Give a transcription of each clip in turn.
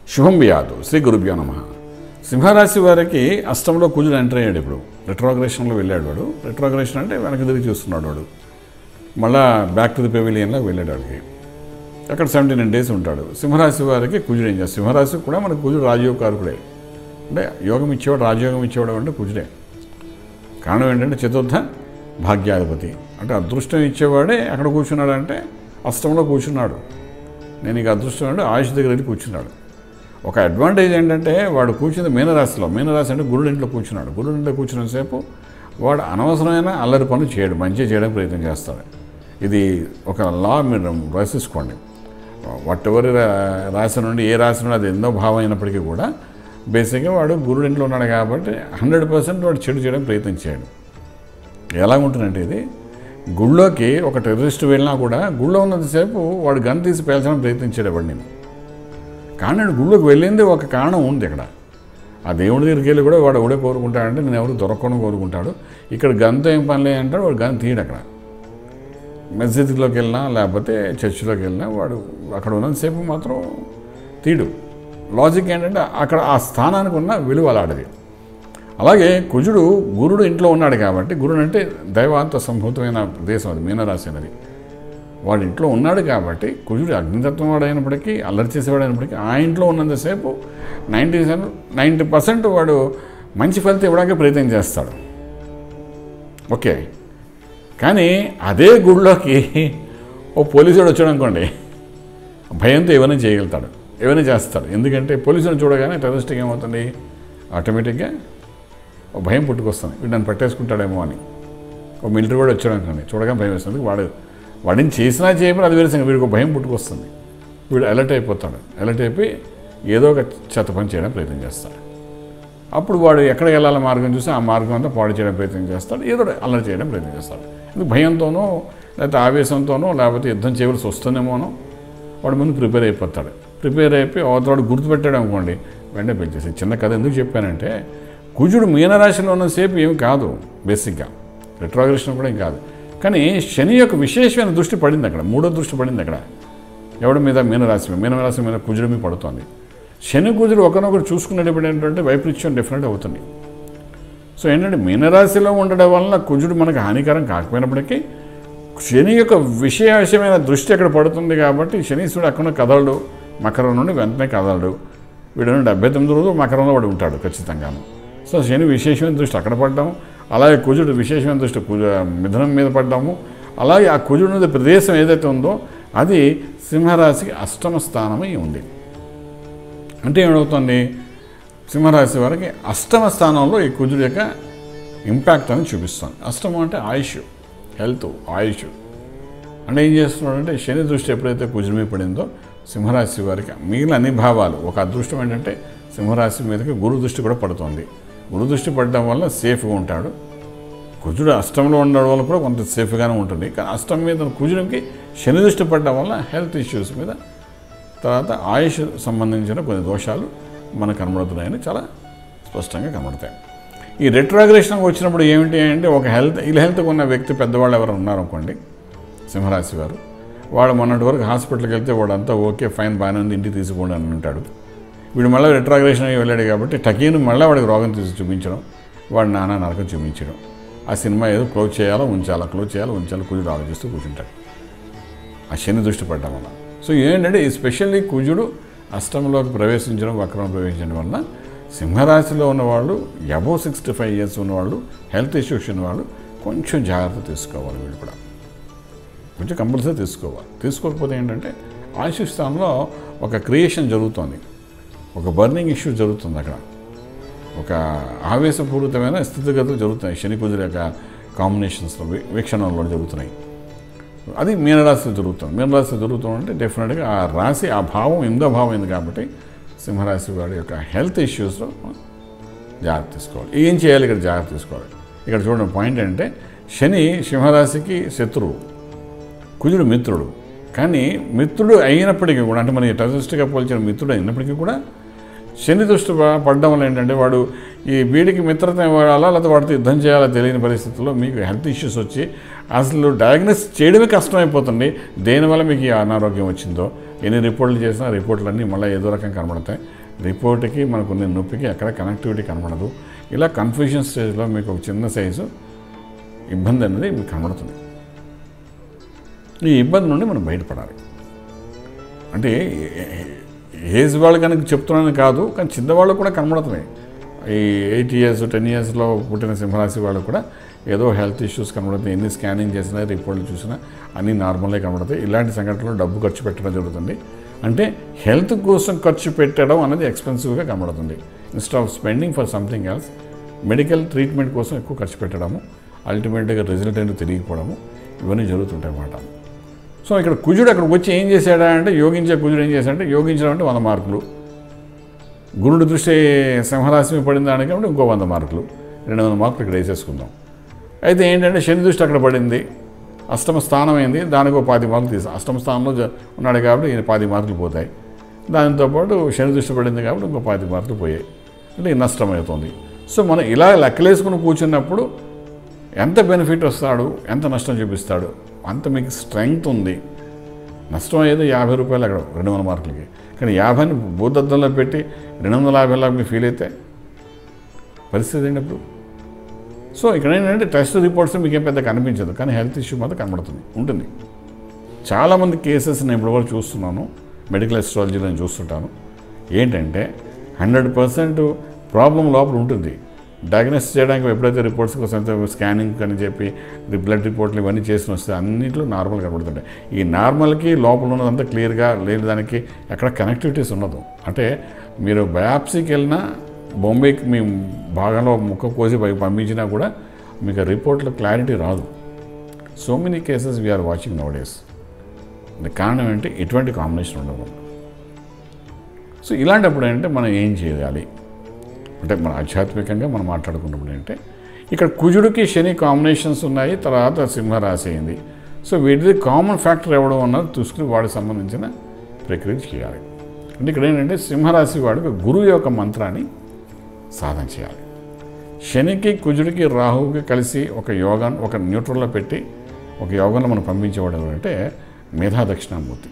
శుభం బియాదు శ్రీ గురుభ్యో నమ సింహరాశి వారికి అష్టంలో కుజుడు ఎంటర్ అయ్యాడు ఇప్పుడు రెట్రోగ్రేషన్లో వెళ్ళాడు వాడు రెట్రోగ్రేషన్ అంటే వెనక్కి తిరిగి చూస్తున్నాడు వాడు మళ్ళా బ్యాక్ టు ది పెవిలియన్లోకి వెళ్ళాడు వాడికి అక్కడ సెవెంటీ నైన్ డేస్ ఉంటాడు సింహరాశి వారికి కుజుడు ఏం చేస్తాడు సింహరాశి కూడా మనకు కుజుడు రాజయోగకారకుడే అంటే యోగం ఇచ్చేవాడు రాజయోగం ఇచ్చేవాడు అంటే కుజుడే కారణం ఏంటంటే చతుర్థ భాగ్యాధిపతి అంటే అదృష్టం ఇచ్చేవాడే అక్కడ కూర్చున్నాడు అంటే అష్టంలో కూర్చున్నాడు నేను ఇక అదృష్టం అంటే ఆయుష్ దగ్గర వెళ్ళి కూర్చున్నాడు ఒక అడ్వాంటేజ్ ఏంటంటే వాడు కూర్చుంది మీనరాశిలో మీనరాశి అంటే గురుడు ఇంట్లో కూర్చున్నాడు గురుడు ఇంట్లో కూర్చున్నంతసేపు వాడు అనవసరమైన అల్లరి పనులు చేయడు మంచిగా చేయడానికి ప్రయత్నం చేస్తాడు ఇది ఒక లా మీరు రాసేసుకోండి వాట్ ఎవరి రాశి నుండి ఏ రాశి నుండి అది ఎన్నో భావం అయినప్పటికీ కూడా బేసిక్గా వాడు గురుడు ఇంట్లో ఉన్నాడు కాబట్టి హండ్రెడ్ పర్సెంట్ వాడు చెడు చేయడానికి ప్రయత్నం చేయడు ఎలా ఉంటుందంటే ఇది గుళ్ళోకి ఒక టెర్రరిస్ట్ వెళ్ళినా కూడా గుళ్ళో ఉన్నంతసేపు వాడు గన్ తీసి పేల్చడానికి ప్రయత్నించాడు వాడు నేను కానీ నేను గుళ్ళోకి వెళ్ళింది ఒక కారణం ఉంది ఇక్కడ ఆ దేవుడి దగ్గరికి వెళ్ళి కూడా వాడు ఎవడే కోరుకుంటాడంటే నేను ఎవరు దొరకకుండా కోరుకుంటాడు ఇక్కడ గన్తో ఏం పని లేదంటాడు వాడు గన్ తీయడు అక్కడ మస్జిద్లోకి వెళ్ళినా లేకపోతే చర్చిలోకి వెళ్ళినా వాడు అక్కడ ఉన్నంతసేపు మాత్రం తీడు లాజిక్ ఏంటంటే అక్కడ ఆ స్థానానికి ఉన్న విలువ అలాంటిది అలాగే కుజుడు గురుడు ఇంట్లో ఉన్నాడు కాబట్టి గురుడు అంటే దైవాంత సంభూతమైన దేశం అది మీనరాశి అనేది వాడి ఇంట్లో ఉన్నాడు కాబట్టి కుజుడు అగ్నితత్వం వాడు అయినప్పటికీ అల్లరి చేసేవాడు అయినప్పటికీ ఆ ఇంట్లో ఉన్నంతసేపు నైంటీ సెవెన్ నైంటీ పర్సెంట్ వాడు మంచి ఫలితం ఇవ్వడానికి ప్రయత్నం చేస్తాడు ఓకే కానీ అదే గుడిలోకి ఓ పోలీసుడు వచ్చాడు అనుకోండి భయంతో ఏమైనా చేయగలుగుతాడు ఏమైనా చేస్తాడు ఎందుకంటే పోలీసుని చూడగానే టెర్రరిస్ట్కి ఏమవుతుంది ఆటోమేటిక్గా ఓ భయం పుట్టుకొస్తుంది వీడు నన్ను పట్టేసుకుంటాడేమో అని ఒక మిలిటరీ వాడు వచ్చాడు అనుకోండి చూడగానే భయం వేస్తుంది వాడు వాడిని చేసినా చేయమని అది వేరే సంగతి వీడికి ఒక భయం పుట్టుకొస్తుంది వీడు అలర్ట్ అయిపోతాడు అలర్ట్ అయిపోయి ఏదో ఒక చెత్త పని చేయడానికి ప్రయత్నం చేస్తాడు అప్పుడు వాడు ఎక్కడికి వెళ్ళాల మార్గం చూసి ఆ మార్గం అంతా పాడు చేయడం ప్రయత్నం చేస్తాడు ఏదో ఒకటి అల్లరి చేయడం ప్రయత్నం చేస్తాడు ఎందుకు భయంతోనో లేకపోతే ఆవేశంతోనో లేకపోతే యుద్ధం చేయవలసి వస్తుందేమోనో వాడు ముందు ప్రిపేర్ అయిపోతాడు ప్రిపేర్ అయిపోయి అవతల గుర్తుపెట్టాడు అనుకోండి వెంటనే పెంచేసి చిన్న కథ ఎందుకు చెప్పానంటే కుజుడు మీనరాశిలో ఉన్నసేపు ఏమి కాదు బేసిక్గా రెట్రోగ్రేషన్ కూడా ఏం కాదు కానీ శని యొక్క విశేషమైన దృష్టి పడింది అక్కడ మూడో దృష్టి పడింది అక్కడ ఎవడి మీద మీనరాశి మీద మీనరాశి మీద కుజుడు మీద పడుతోంది శని కుజుడు ఒకరినొకరు చూసుకునేటప్పుడు ఏంటంటే వైపరీత్యం డిఫరెంట్ అవుతుంది సో ఏంటంటే మీనరాశిలో ఉండడం వలన కుజుడు మనకు హానికరం కాకపోయినప్పటికీ శని యొక్క విశేషమైన దృష్టి అక్కడ పడుతుంది కాబట్టి శనీశ్వరుడు అక్కడ కదలడు మకరం నుండి వెంటనే కదలడు వీడు నుండి డెబ్బై తొమ్మిది రోజులు మకరంలో వాడు ఉంటాడు ఖచ్చితంగాను సో శని విశేషమైన దృష్టి అక్కడ పడ్డాము అలాగే కుజుడు విశేషమైన దృష్టి కుజ మిథునం మీద పడ్డాము అలాగే ఆ కుజుడు మీద ప్రదేశం ఏదైతే ఉందో అది సింహరాశికి అష్టమ స్థానమై ఉంది అంటే ఏమవుతుంది సింహరాశి వారికి అష్టమ స్థానంలో ఈ కుజుడు యొక్క ఇంపాక్ట్ అని చూపిస్తుంది అష్టమం అంటే ఆయుష్ హెల్త్ ఆయుష్ అంటే ఏం చేస్తున్నాడంటే శని దృష్టి ఎప్పుడైతే కుజుడి మీద పడిందో సింహరాశి వారికి మిగిలిన అన్ని భావాలు ఒక అదృష్టం ఏంటంటే సింహరాశి మీదకి గురు దృష్టి కూడా పడుతుంది గురు దృష్టి పడడం వల్ల సేఫ్గా ఉంటాడు కుజుడు అష్టంలో ఉండడం వల్ల కూడా కొంత సేఫ్గానే ఉంటుంది కానీ అష్టం మీద కుజుడికి శని దృష్టి పడడం వల్ల హెల్త్ ఇష్యూస్ మీద తర్వాత ఆయుష్ సంబంధించిన కొన్ని దోషాలు మనకు కనబడుతున్నాయని చాలా స్పష్టంగా కనబడతాయి ఈ రెట్రాగ్రేషన్ వచ్చినప్పుడు ఏమిటి అంటే ఒక హెల్త్ ఇల్ హెల్త్గా ఉన్న వ్యక్తి పెద్దవాళ్ళు ఎవరు ఉన్నారనుకోండి సింహరాశి వారు వాడు మొన్నటి వరకు హాస్పిటల్కి వెళ్తే వాడంతా ఓకే ఫైన్ బాగానే ఉంది ఇంటికి తీసుకోండి అని అంటాడు వీడు మళ్ళీ రెట్రాగ్రేషన్ అయ్యి వెళ్ళాడు కాబట్టి టకీను మళ్ళీ వాడికి రోగం తీసి చూపించడం వాడు నానా నరకం చూపించడం ఆ సినిమా ఏదో క్లోజ్ చేయాలో ఉంచాలా క్లోజ్ చేయాలో ఉంచాలో కుజుడు ఆలోచిస్తూ కూర్చుంటాడు ఆ శని దృష్టి పడడం వల్ల సో ఏంటంటే ఈ స్పెషల్లీ కుజుడు అష్టంలోకి ప్రవేశించడం వక్రం ప్రవేశించడం వల్ల సింహరాశిలో ఉన్నవాళ్ళు అబో సిక్స్టీ ఫైవ్ ఇయర్స్ ఉన్నవాళ్ళు హెల్త్ ఇష్యూస్ ఉన్నవాళ్ళు కొంచెం జాగ్రత్త తీసుకోవాలి వీళ్ళు కూడా కొంచెం కంపల్సరీ తీసుకోవాలి తీసుకోకపోతే ఏంటంటే ఆయుష్ స్థానంలో ఒక క్రియేషన్ జరుగుతోంది ఒక బర్నింగ్ ఇష్యూ జరుగుతుంది అక్కడ ఒక ఆవేశపూరితమైన స్థితిగతులు జరుగుతున్నాయి శని కుజుల యొక్క కాంబినేషన్స్లో వీక్షణంలో జరుగుతున్నాయి అది మీనరాశి జరుగుతుంది మీనరాశి జరుగుతుందంటే డెఫినెట్గా ఆ రాశి ఆ భావం ఎనిమిదో భావం అయింది కాబట్టి సింహరాశి వాడి యొక్క హెల్త్ ఇష్యూస్లో జాగ్రత్త తీసుకోవాలి ఏం చేయాలి ఇక్కడ జాగ్రత్త తీసుకోవాలి ఇక్కడ చూడండి పాయింట్ ఏంటంటే శని సింహరాశికి శత్రువు కుజుడు మిత్రుడు కానీ మిత్రుడు అయినప్పటికీ కూడా అంటే మన టెరరిస్ట్గా పోల్చిన మిత్రుడు అయినప్పటికీ కూడా శని దృష్టి ప- పడడం వల్ల ఏంటంటే వాడు ఈ వీడికి మిత్రత ఇవ్వాలా లేకపోతే వాడితో యుద్ధం చేయాలా తెలియని పరిస్థితుల్లో మీకు హెల్త్ ఇష్యూస్ వచ్చి అసలు డయాగ్నోస్ చేయడమే కష్టమైపోతుంది దేనివల్ల మీకు ఈ అనారోగ్యం వచ్చిందో ఎన్ని రిపోర్ట్లు చేసినా రిపోర్ట్లు అన్నీ మళ్ళీ ఏదో రకం కనబడతాయి రిపోర్ట్కి మనకు ఉన్న నొప్పికి ఎక్కడ కనెక్టివిటీ కనబడదు ఇలా కన్ఫ్యూజన్ స్టేజ్లో మీకు ఒక చిన్న సైజు ఇబ్బంది అనేది మీకు కనబడుతుంది ఈ ఇబ్బంది నుండి మనం బయటపడాలి అంటే ఏజ్ వాళ్ళు కనుక చెప్తున్నాను కాదు కానీ చిన్నవాళ్ళు కూడా కనబడుతున్నాయి ఈ ఎయిట్ ఇయర్స్ టెన్ ఇయర్స్లో పుట్టిన సింహరాశి వాళ్ళు కూడా ఏదో హెల్త్ ఇష్యూస్ కనబడుతుంది ఎన్ని స్కానింగ్ చేసినా రిపోర్ట్లు చూసినా అన్నీ నార్మల్గా కనబడతాయి ఇలాంటి సంఘటనలో డబ్బు ఖర్చు పెట్టడం జరుగుతుంది అంటే హెల్త్ కోసం ఖర్చు పెట్టడం అనేది ఎక్స్పెన్సివ్గా కనబడుతుంది instead of spending for something else medical treatment కోసం ఎక్కువ ఖర్చు పెట్టడము అల్టిమేట్గా రిజల్ట్ ఏంటో తెలియకపోవడము ఇవన్నీ జరుగుతుంటాయి అన్నమాట సో ఇక్కడ కుజుడు అక్కడికి వచ్చి ఏం చేశాడా అంటే యోగించే కుజుడు ఏం చేశాడంటే యోగించడం అంటే వంద మార్కులు గురుడు దృష్టి సింహరాశి మీద పడిన దానికి అంటే ఇంకో వంద మార్కులు రెండు వందల మార్కులు ఇక్కడ వేసేసుకుందాం అయితే ఏంటంటే శని దృష్టి అక్కడ పడింది అష్టమ స్థానం అయింది దానికి ఒక పాతి మార్కులు తీసాం అష్టమ స్థానంలో జ- ఉన్నాడు కాబట్టి ఈయన పాతి మార్కులు పోతాయి దాంతోపాటు శని దృష్టి పడింది కాబట్టి ఇంకో పాతి మార్కులు పోయాయి అంటే ఈ నష్టం అవుతుంది సో మనం ఇలా లెక్కలేసుకుని కూర్చున్నప్పుడు ఎంత బెనిఫిట్ వస్తాడు ఎంత నష్టం చూపిస్తాడు అంత మీకు స్ట్రెంగ్త్ ఉంది నష్టం అయ్యేది యాభై రూపాయలు అక్కడ రెండు వందల మార్కులకి కానీ యాభైని భూతద్దంలో పెట్టి రెండు వందల యాభైలా మీకు ఫీల్ అయితే పరిస్థితి ఏంటి అప్పుడు సో ఇక్కడ ఏంటంటే టెస్ట్ రిపోర్ట్స్ మీకు ఏం పెద్ద కనిపించదు కానీ హెల్త్ ఇష్యూ మాత్రం కనబడుతుంది ఉంటుంది చాలామంది కేసెస్ నేను ఇప్పుడు కూడా చూస్తున్నాను మెడికల్ ఎస్ట్రాలజీలో నేను చూస్తుంటాను ఏంటంటే హండ్రెడ్ పర్సెంట్ ప్రాబ్లం లోపల ఉంటుంది డయాగ్నోస్ చేయడానికి ఎప్పుడైతే రిపోర్ట్స్ కోసం స్కానింగ్ అని చెప్పి బ్లడ్ రిపోర్ట్లు ఇవన్నీ చేసి వస్తే అన్నింటిలో నార్మల్ కనబడుతుంటాయి ఈ నార్మల్కి లోపల ఉన్నదంతా క్లియర్గా లేదు దానికి ఎక్కడ కనెక్టివిటీస్ ఉండదు అంటే మీరు బయాప్సీకి వెళ్ళినా బొంబేకి మీ భాగంలో ముక్క కోసి పైకి పంపించినా కూడా మీకు రిపోర్ట్లో క్లారిటీ రాదు so many cases we're watching nowadays దానికి కారణం ఏంటి ఎటువంటి కాంబినేషన్ ఉండదు సో ఇలాంటప్పుడు ఏంటంటే మనం ఏం చేయాలి అంటే మన ఆధ్యాత్మికంగా మనం మాట్లాడుకున్నప్పుడు ఏంటంటే ఇక్కడ కుజుడికి శని కాంబినేషన్స్ ఉన్నాయి తర్వాత సింహరాశి అయింది సో వీటిది కామన్ ఫ్యాక్టర్ ఎవడం అన్నది చూసుకుని వాడికి సంబంధించిన ప్రక్రియ చేయాలి అంటే ఇక్కడ ఏంటంటే సింహరాశి వాడికి గురువు యొక్క మంత్రాన్ని సాధన చేయాలి శనికి కుజుడికి రాహువుకి కలిసి ఒక యోగా ఒక న్యూట్రల్లో పెట్టి ఒక యోగంలో మనం పంపించేవాడు ఎవరంటే మేధా దక్షిణామూర్తి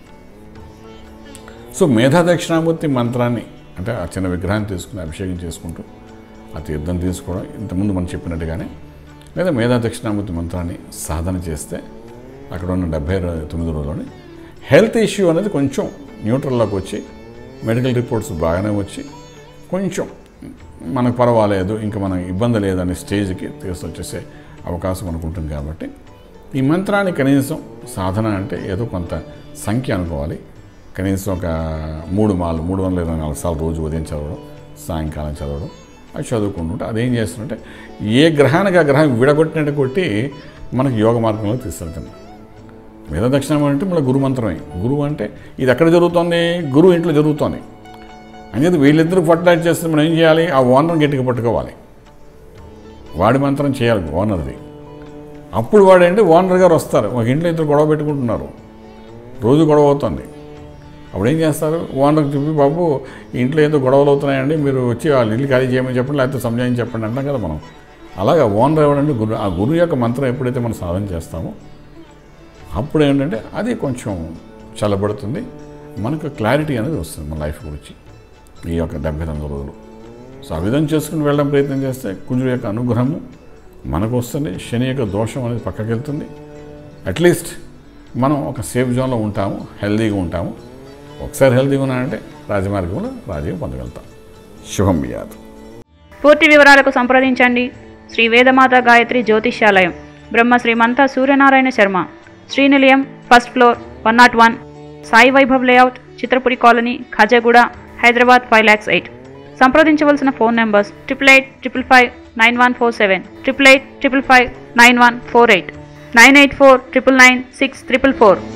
సో మేధా దక్షిణామూర్తి మంత్రాన్ని అంటే ఆ చిన్న విగ్రహాన్ని తీసుకుని అభిషేకం చేసుకుంటూ ఆ తీర్థం తీసుకోవడం ఇంతకుముందు మనం చెప్పినట్టుగానే లేదా మేధా దక్షిణామూర్తి మంత్రాన్ని సాధన చేస్తే అక్కడ ఉన్న డెబ్బై తొమ్మిది రోజుల్లోని హెల్త్ ఇష్యూ అనేది కొంచెం న్యూట్రల్లోకి వచ్చి మెడికల్ రిపోర్ట్స్ బాగానే వచ్చి కొంచెం మనకు పర్వాలేదు ఇంకా మనకు ఇబ్బంది లేదనే స్టేజ్కి తీసుకొచ్చేసే అవకాశం మనకు ఉంటుంది కాబట్టి ఈ మంత్రాన్ని కనీసం సాధన అంటే ఏదో కొంత సంఖ్య అనుకోవాలి కనీసం ఒక మూడు మాలు మూడు వందల ఇరవై నాలుగు సార్లు రోజు ఉదయం చదవడం సాయంకాలం చదవడం అది చదువుకుంటుంటే అదేం చేస్తుంటే ఏ గ్రహానికి ఆ గ్రహం విడగొట్టినట్టు కొట్టి మనకి యోగ మార్గంలో తీసుకెళ్తుంది వేద దక్షిణం అంటే మళ్ళీ గురు మంత్రమే గురువు అంటే ఇది ఎక్కడ జరుగుతోంది గురువు ఇంట్లో జరుగుతోంది అనేది వీళ్ళిద్దరూ ఫర్టిలైజ్ చేస్తే మనం ఏం చేయాలి ఆ ఓనర్ గట్టిగా పట్టుకోవాలి వాడి మంత్రం చేయాలి ఓనర్ది అప్పుడు వాడేంటి ఓనర్ గారు వస్తారు ఒక ఇంట్లో ఇద్దరు గొడవ పెట్టుకుంటున్నారు రోజు గొడవ అవుతుంది అప్పుడు ఏం చేస్తారు ఓనర్కి చెప్పి బాబు ఈ ఇంట్లో ఏదో గొడవలు అవుతున్నాయండి మీరు వచ్చి వాళ్ళ ఇల్లు ఖాళీ చేయమని చెప్పండి లేకపోతే సమజాయని చెప్పండి అంటాం కదా మనం అలాగా ఓనర్ ఎవడంటే గురు ఆ గురువు యొక్క మంత్రం ఎప్పుడైతే మనం సాధన చేస్తామో అప్పుడు ఏంటంటే అది కొంచెం చల్లబడుతుంది మనకు క్లారిటీ అనేది వస్తుంది మన లైఫ్ గురించి ఈ యొక్క డెబ్బై తొమ్మిది రోజులు సో ఆ విధంగా చేసుకుని వెళ్ళడం ప్రయత్నం చేస్తే కుజుడు యొక్క అనుగ్రహము మనకు వస్తుంది శని యొక్క దోషం అనేది పక్కకి వెళ్తుంది అట్లీస్ట్ మనం ఒక సేఫ్ జోన్లో ఉంటాము హెల్దీగా ఉంటాము ఒకసారి హెల్దీగా ఉన్నానంటే రాజమార్గంలో రాజీవ్ పొందగలుగుతాం శుభం బియాదు పూర్తి వివరాలకు సంప్రదించండి Shri Vedamata Gayatri Jyotishyalayam Brahma Srimantha Suryanarayana Sharma Srinilayam first floor one nought one Sai Vaibhav layout Chitrapuri colony Khajaguda Hyderabad five lakhs eight సంప్రదించవలసిన phone numbers triple eight triple five nine one four seven triple eight triple five nine one four eight nine eight four triple nine six triple four